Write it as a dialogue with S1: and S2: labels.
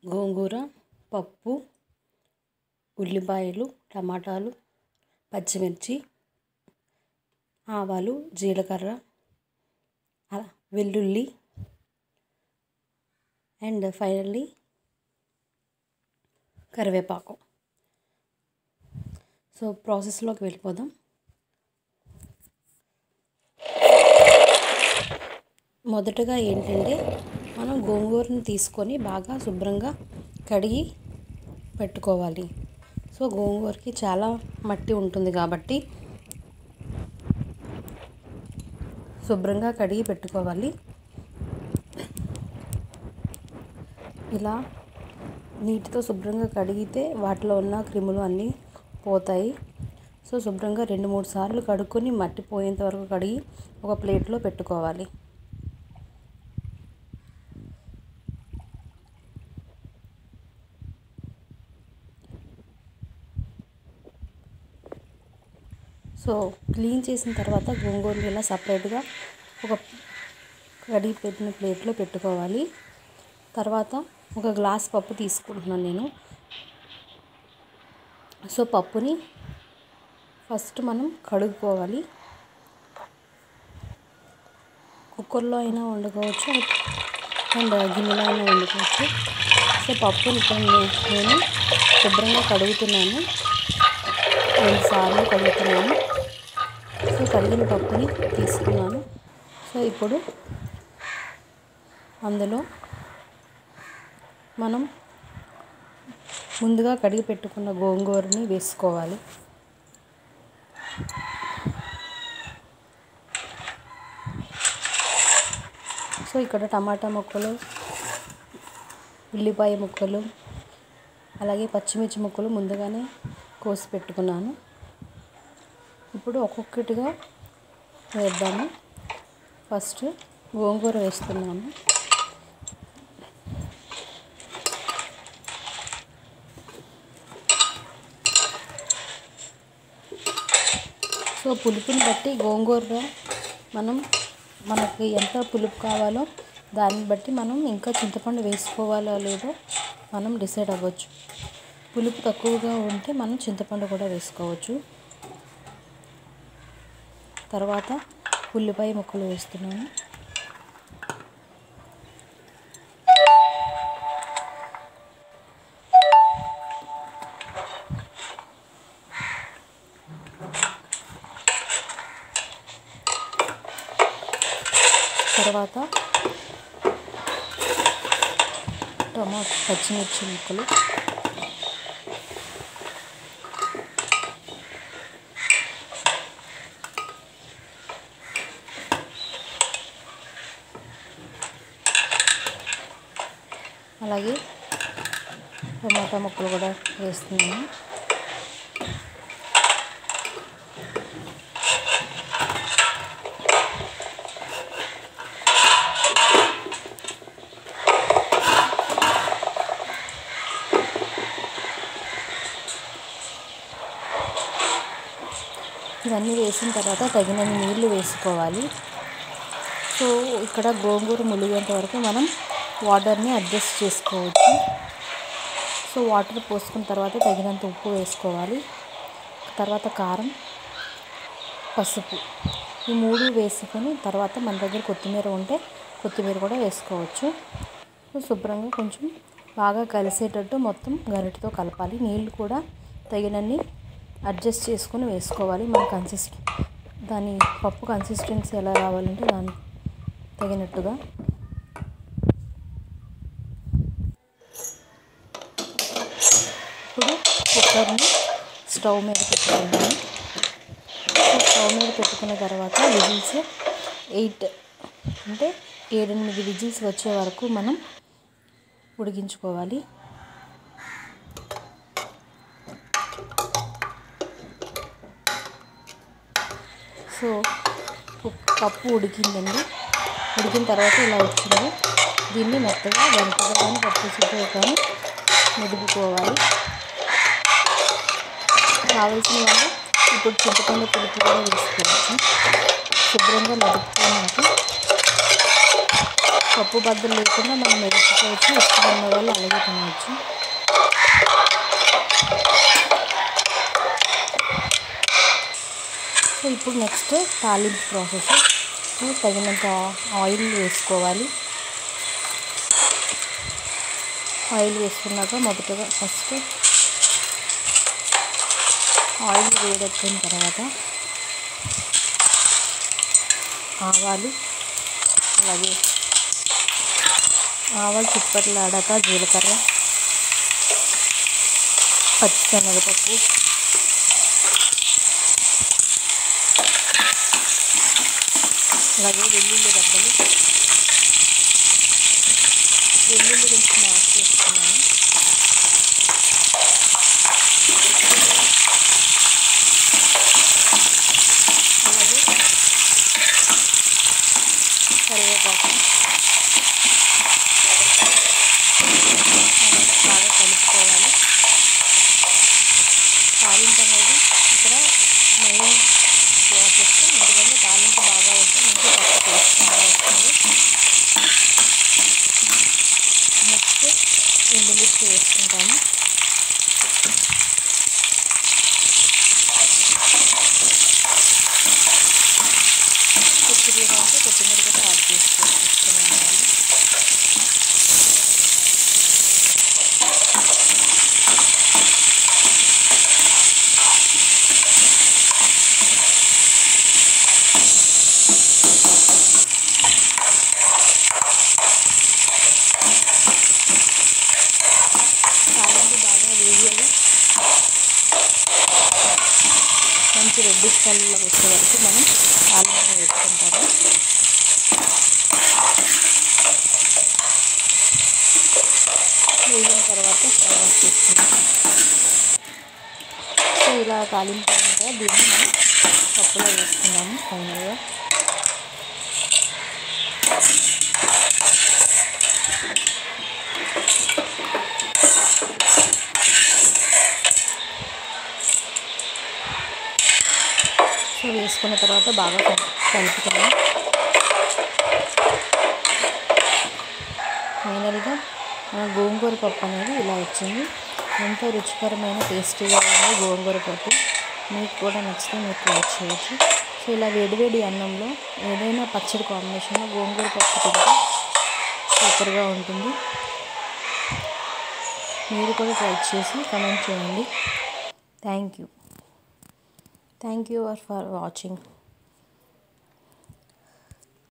S1: గోంగూర పప్పు ఉల్లిపాయలు టమాటాలు పచ్చిమిర్చి ఆవాలు జీలకర్ర వెల్లుల్లి అండ్ ఫైనల్లీ కరివేపాకు సో ప్రాసెస్లోకి వెళ్ళిపోదాం మొదటగా ఏంటంటే మనం గోంగూరని తీసుకొని బాగా శుభ్రంగా కడిగి పెట్టుకోవాలి సో గోంగూరకి చాలా మట్టి ఉంటుంది కాబట్టి శుభ్రంగా కడిగి పెట్టుకోవాలి ఇలా నీటితో శుభ్రంగా కడిగితే వాటిలో ఉన్న క్రిములు అన్నీ పోతాయి సో శుభ్రంగా రెండు మూడు సార్లు కడుక్కొని మట్టి పోయేంత వరకు కడిగి ఒక ప్లేట్లో పెట్టుకోవాలి సో క్లీన్ చేసిన తర్వాత గోంగూరని ఇలా సపరేట్గా ఒక కడిగి పెట్టిన ప్లేట్లో పెట్టుకోవాలి తర్వాత ఒక గ్లాస్ పప్పు తీసుకుంటున్నాను నేను సో పప్పుని ఫస్ట్ మనం కడుక్కోవాలి కుక్కర్లో అయినా వండుకోవచ్చు అండ్ గిన్నెలో అయినా వండుకోవచ్చు సో పప్పుని ఇక్కడ నేను శుభ్రంగా కడుగుతున్నాను రెండు సార్లు కడుగుతున్నాను సో కడిగిన పప్పుని తీసుకున్నాను సో ఇప్పుడు అందులో మనం ముందుగా కడిగి పెట్టుకున్న గోంగూరని వేసుకోవాలి సో ఇక్కడ టమాటా ముక్కలు ఉల్లిపాయ ముక్కలు అలాగే పచ్చిమిర్చి ముక్కలు ముందుగానే కోసి పెట్టుకున్నాను ఇప్పుడు ఒక్కొక్కటిగా వేద్దాము ఫస్ట్ గోంగూర వేస్తున్నాను సో పులుపుని బట్టి గోంగూర మనం మనకి ఎంత పులుపు కావాలో దాన్ని బట్టి మనం ఇంకా చింతపండు వేసుకోవాలో లేదో మనం డిసైడ్ అవ్వచ్చు పులుపు తక్కువగా ఉంటే మనం చింతపండు కూడా వేసుకోవచ్చు తర్వాత ఉల్లిపాయ ముక్కలు వేస్తున్నాను తర్వాత టమాటో పచ్చిమిర్చి ముక్కలు అలాగే టమాటా ముక్కలు కూడా వేస్తున్నాను ఇవన్నీ వేసిన తర్వాత తగినన్ని నీళ్లు వేసుకోవాలి సో ఇక్కడ గోంగూర ములిగేంత వరకు మనం వాటర్ని అడ్జస్ట్ చేసుకోవచ్చు సో వాటర్ పోసుకున్న తర్వాత తగినంత ఉప్పు వేసుకోవాలి తర్వాత కారం పసుపు ఈ మూడు వేసుకొని తర్వాత మన దగ్గర కొత్తిమీర ఉంటే కొత్తిమీర కూడా వేసుకోవచ్చు సో శుభ్రంగా కొంచెం బాగా కలిసేటట్టు మొత్తం గరిటతో కలపాలి నీళ్ళు కూడా తగినన్ని అడ్జస్ట్ చేసుకొని వేసుకోవాలి మన కన్సిస్ట్ దాని పప్పు కన్సిస్టెన్సీ ఎలా రావాలంటే దాని తగినట్టుగా ఇప్పుడు కుక్కర్ని స్టవ్ మీద పెట్టుకున్నాను స్టవ్ మీద పెట్టుకున్న తర్వాత విజిల్స్ ఎయిట్ అంటే ఏడెనిమిది విజిల్స్ వచ్చే వరకు మనం ఉడికించుకోవాలి సో పప్పు ఉడికిందండి ఉడికిన తర్వాత ఇలా వచ్చింది దీన్ని మెత్తగా వెంటగా కానీ పప్పు చిక్కుగా కానీ మెదుపుకోవాలి కావాల్సిన వాళ్ళు ఇప్పుడు చింతపండు పులుపు కూడా వేసుకోవచ్చు శుభ్రంగా మెదుపుకున్నాక పప్పు బద్దలు లేకుండా మనం మెరుపుకోవచ్చు ఇష్టం ఉన్న వాళ్ళు అలాగే తినవచ్చు సో ఇప్పుడు నెక్స్ట్ తాలింపు ప్రాసెస్ సో తగినంత ఆయిల్ వేసుకోవాలి ఆయిల్ వేసుకున్నాక మొదటగా ఫస్ట్ ఆయిల్ వేడెక్కిన తర్వాత ఆవాలు అలాగే ఆవాలు చిప్పట్లాడాక జీలకర్ర పచ్చిశనగపప్పు అలాగే వెల్లుల్లి రబ్బలు వెల్లుల్లి కొంచెం ఆఫ్ చేసుకున్నాను అలాగే కరివేపాకు బాగా కలుపుకోవాలి తాలింపు అనేది ఇక్కడ మెయిన్ ప్రాసెస్ ఎందుకంటే తాలింపు బాగా ఉంటే మనకి పప్పు టేస్ట్ బాగా వస్తుంది నెక్స్ట్ ఎండుమిర్చి వేసుకుంటాము కొత్తిమీర అంటే కొత్తిమీర కూడా యాడ్ చేసుకొని ఉండాలి తాలింపు బాగా వేయాలి మంచి రెడ్డిష్ కలర్లో వచ్చే వరకు మనం తాలింపు వేసుకుంటాము వేగిన తర్వాత స్టవ్ ఆఫ్ చేసుకుంటాం సో ఇలా తాలింపు అయిన తర్వాత దీన్ని మనం పప్పులో వేసుకున్నాము ఫైనల్గా సో వేసుకున్న తర్వాత బాగా కల్- కలుపుతాము ఫైనల్గా మన గోంగూర పప్పు అనేది ఇలా వచ్చింది ఎంతో రుచికరమైన టేస్టీగా ఉంది గోంగూర పప్పు మీకు కూడా నచ్చితే మీరు ట్రై చేయొచ్చు సో ఇలా వేడివేడి అన్నంలో ఏదైనా పచ్చడి కాంబినేషన్లో గోంగూర పప్పు తింటే సూపర్గా ఉంటుంది మీరు కూడా ట్రై చేసి కమెంట్ చేయండి thank you thank you for watching